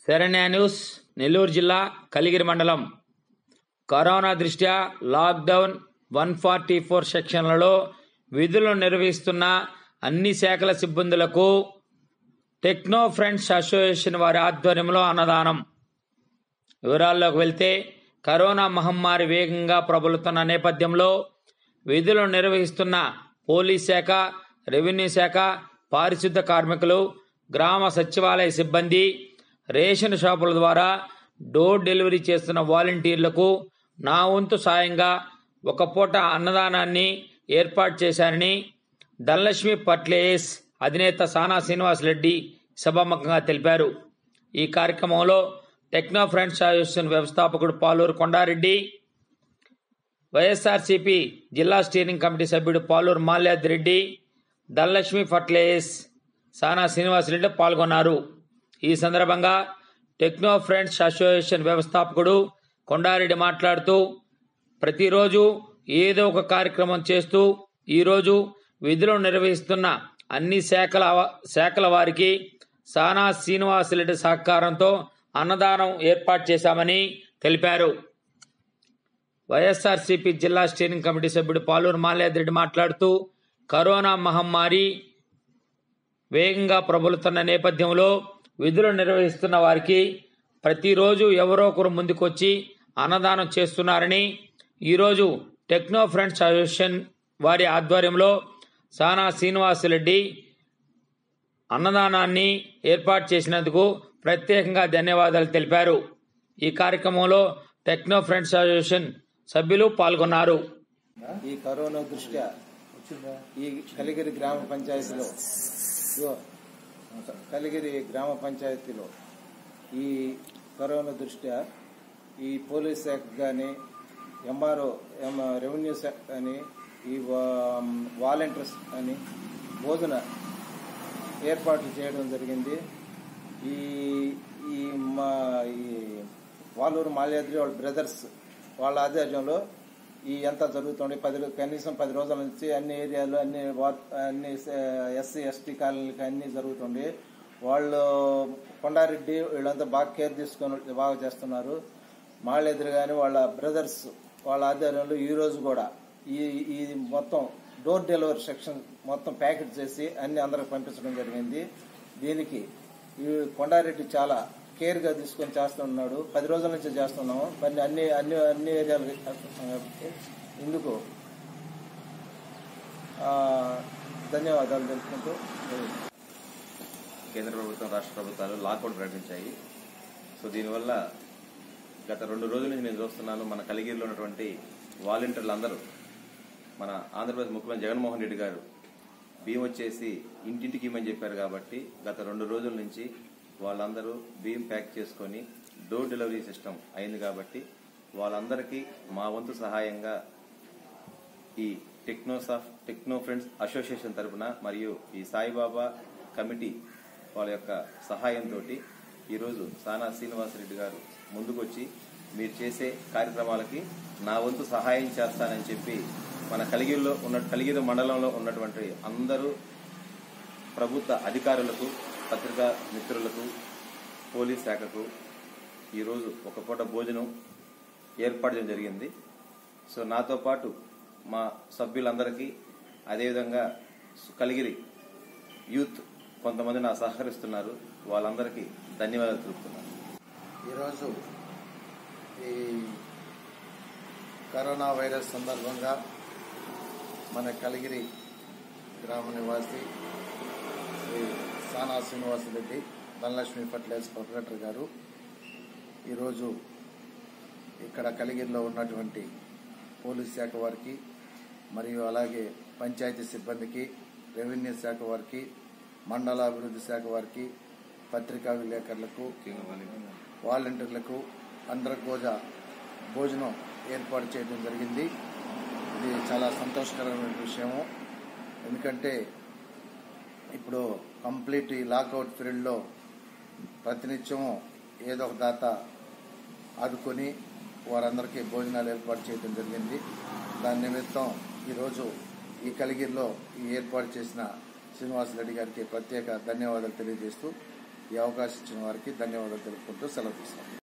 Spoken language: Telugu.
శరణ్య న్యూస్ నెల్లూరు జిల్లా కలిగిరి మండలం కరోనా దృష్ట్యా లాక్డౌన్ వన్ ఫార్టీ ఫోర్ సెక్షన్లలో విధులు నిర్వహిస్తున్న అన్ని శాఖల సిబ్బందులకు టెక్నో ఫ్రెండ్స్ అసోసియేషన్ వారి ఆధ్వర్యంలో అన్నదానం వివరాల్లోకి వెళ్తే కరోనా మహమ్మారి వేగంగా ప్రబలుతున్న నేపథ్యంలో విధులు నిర్వహిస్తున్న పోలీస్ శాఖ రెవెన్యూ శాఖ పారిశుద్ధ కార్మికులు గ్రామ సచివాలయ సిబ్బంది రేషన్ షాపుల ద్వారా డోర్ డెలివరీ చేస్తున్న వాలంటీర్లకు నా వంతు సాయంగా ఒక పూట అన్నదానాన్ని ఏర్పాటు చేశారని ధనలక్ష్మి పట్లేస్ అధినేత సానా శ్రీనివాస్ రెడ్డి సభాముఖంగా తెలిపారు ఈ కార్యక్రమంలో టెక్నో ఫ్రెండ్స్ అసోసియేషన్ వ్యవస్థాపకుడు పాలూరు కొండారెడ్డి వైఎస్ఆర్సీపీ జిల్లా స్టీరింగ్ కమిటీ సభ్యుడు పాలూరు మాల్యాద్ రెడ్డి ధనలక్ష్మి ఫట్లేస్ సానా శ్రీనివాసరెడ్డి పాల్గొన్నారు ఈ సందర్భంగా టెక్నో ఫ్రెండ్స్ అసోసియేషన్ వ్యవస్థాపకుడు కొండారెడ్డి మాట్లాడుతూ ప్రతిరోజు ఏదో ఒక కార్యక్రమం చేస్తూ ఈరోజు విధులు నిర్వహిస్తున్న అన్ని శాఖల శాఖల వారికి సానా శ్రీనివాసరెడ్డి సహకారంతో అన్నదానం ఏర్పాటు చేశామని తెలిపారు వైఎస్ఆర్సీపీ జిల్లా స్టీరింగ్ కమిటీ సభ్యుడు పాలూరు మాల్యాద్రెడ్డి మాట్లాడుతూ కరోనా మహమ్మారి వేగంగా ప్రబలుతున్న నేపథ్యంలో విధులు నిర్వహిస్తున్న వారికి ప్రతిరోజు ఎవరో ఒకరు ముందుకొచ్చి అన్నదానం చేస్తున్నారని ఈరోజు టెక్నో ఫ్రెండ్స్ అసోసియేషన్ వారి ఆధ్వర్యంలో సానా శ్రీనివాసరెడ్డి అన్నదానాన్ని ఏర్పాటు చేసినందుకు ప్రత్యేకంగా ధన్యవాదాలు తెలిపారు ఈ కార్యక్రమంలో టెక్నో ఫ్రెండ్స్ అసోసియేషన్ సభ్యులు పాల్గొన్నారు ఈ కరోనా దృష్ట్యా ఈ కలిగిరి గ్రామ పంచాయతీలో ఇదిగో, కలిగిరి గ్రామ పంచాయతీలో ఈ కరోనా దృష్ట్యా ఈ పోలీస్ శాఖ కానీ ఎంఆర్ఓ రెవెన్యూ శాఖ కానీ ఈ వా- వాలంటీర్స్ అని బోధన ఏర్పాట్లు చేయడం జరిగింది ఈ ఈ మా ఈ వాలూరు మాల్యాద్రి వాళ్ళ బ్రదర్స్ వాళ్ళ ఆధ్వర్యంలో ఈ ఎంత జరుగుతుంది పది రో- కనీసం పది రోజుల నుంచి అన్ని ఏరియాలు అన్ని వార్- అన్ని ఎస్సీ ఎస్టీ కాలనీలకి అన్ని జరుగుతుంది వాళ్ళు కొండారెడ్డి వీళ్ళంతా బాగా కేర్ తీసుకొని బాగా చేస్తున్నారు మాళ్ళెదురు కానీ వాళ్ళ బ్రదర్స్ వాళ్ళ ఆధ్వర్యంలో ఈ రోజు కూడా ఈ ఈ మొత్తం డోర్ డెలివరీ సెక్షన్ మొత్తం ప్యాకెట్ చేసి అన్ని అందరికి పంపించడం జరిగింది దీనికి ఈ కొండారెడ్డి చాలా కేర్ గా తీసుకొని చేస్తున్నాడు పది రోజుల నుంచి చేస్తున్నాము మరి అన్ని అన్ని అన్ని ఏరియాలు ఇందుకు ఆ, ధన్యవాదాలు తెలుపుకుంటూ కేంద్ర ప్రభుత్వం రాష్ట్ర ప్రభుత్వాలు లాక్డౌన్ ప్రకటించాయి సో దీనివల్ల గత రెండు రోజుల నుంచి నేను చూస్తున్నాను మన కలిగిరిలో ఉన్నటువంటి వాలంటీర్లు అందరూ మన ఆంధ్రప్రదేశ్ ముఖ్యమంత్రి జగన్మోహన్ రెడ్డి గారు బియ్యం వచ్చేసి ఇంటింటికి ఇవ్వమని చెప్పారు కాబట్టి గత రెండు రోజుల నుంచి వాళ్ళందరూ బియ్యం ప్యాక్ చేసుకొని డోర్ డెలివరీ సిస్టమ్ అయింది కాబట్టి వాళ్ళందరికీ మా వంతు సహాయంగా ఈ టెక్నోసాఫ్ టెక్నో ఫ్రెండ్స్ అసోసియేషన్ తరపున మరియు ఈ సాయిబాబా కమిటీ వాళ్ళ యొక్క సహాయంతో ఈరోజు సానా శ్రీనివాసరెడ్డి గారు ముందుకొచ్చి మీరు చేసే కార్యక్రమాలకి నా వంతు సహాయం చేస్తానని చెప్పి మన కలిగిరిలో ఉన్న కలిగిరి మండలంలో ఉన్నటువంటి అందరూ ప్రభుత్వ అధికారులకు పత్రికా మిత్రులకు పోలీస్ శాఖకు ఈరోజు ఒక పూట భోజనం ఏర్పాటు చేయడం జరిగింది సో నాతో పాటు మా సభ్యులందరికీ అదేవిధంగా కలిగిరి యూత్ కొంతమంది నాకు సహకరిస్తున్నారు వాళ్ళందరికీ ధన్యవాదాలు తెలుపుతున్నాను ఈరోజు ఈ కరోనా వైరస్ సందర్భంగా మన కలిగిరి గ్రామ నివాసి శ్రీ సానా శ్రీనివాసరెడ్డి ధనలక్ష్మి ఫర్టిలైజర్ ప్రొపరేటర్ గారు ఈరోజు ఇక్కడ కలిగిరిలో ఉన్నటువంటి పోలీస్ శాఖ వారికి మరియు అలాగే పంచాయతీ సిబ్బందికి రెవెన్యూ శాఖ వారికి మండల అభివృద్ధి శాఖ వారికి పత్రికా విలేకరులకు వాలంటీర్లకు అందరికి కూడా భోజనం ఏర్పాటు చేయడం జరిగింది ఇది చాలా సంతోషకరమైన విషయము ఎందుకంటే ఇప్పుడు కంప్లీట్ ఈ లాకౌట్ పీరియడ్లో ప్రతినిత్యము ఏదో ఒక దాత ఆదుకొని వారందరికీ భోజనాలు ఏర్పాటు చేయడం జరిగింది దాని నిమిత్తం ఈరోజు ఈ కలిగిరిలో ఈ ఏర్పాటు చేసిన శ్రీనివాసరెడ్డి గారికి ప్రత్యేక ధన్యవాదాలు తెలియజేస్తూ ఈ అవకాశం ఇచ్చిన వారికి ధన్యవాదాలు తెలుపుకుంటూ సెలవు తీసుకుంటాం